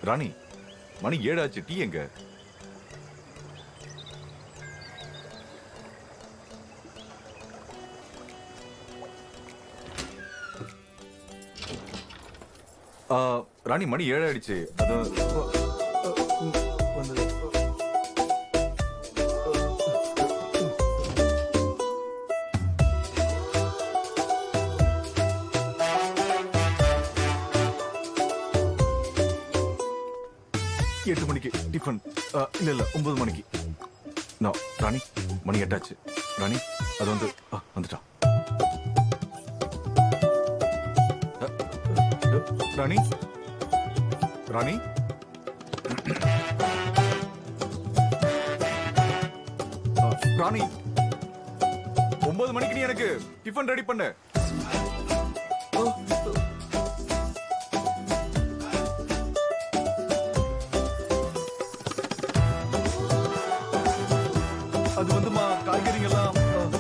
ராணி மணி ஏழாச்சு tea எங்க ஆ, ராணி மணி ஏழாயிடுச்சு அது வந்தது எட்டு மணிக்கு டிஃபன் ஆ, இல்ல இல்ல ஒன்பது மணிக்கு நான் ராணி மணி எட்டாச்சு ராணி அது வந்து ஆ, வந்துட்டா அ, அ, ராணி ராணி ஆ, ராணி ஒன்பது மணிக்கு நீ எனக்கு டிஃபன் ரெடி பண்ணு அது வந்துமா காய்கறிங்க எல்லாம்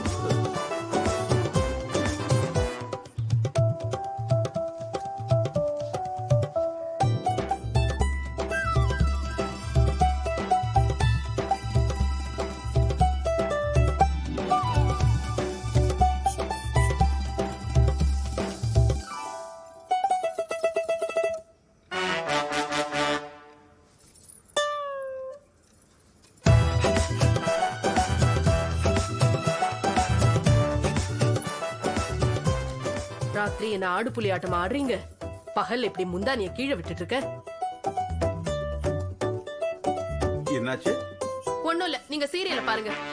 ராத்திரி என்ன ஆடு புலி ஆட்டம் ஆடுறீங்க பகல் இப்படி முந்தானிய கீழே விட்டுட்டு இருக்க என்னாச்சு ஒண்ணும் இல்ல நீங்க சீரியல பாருங்க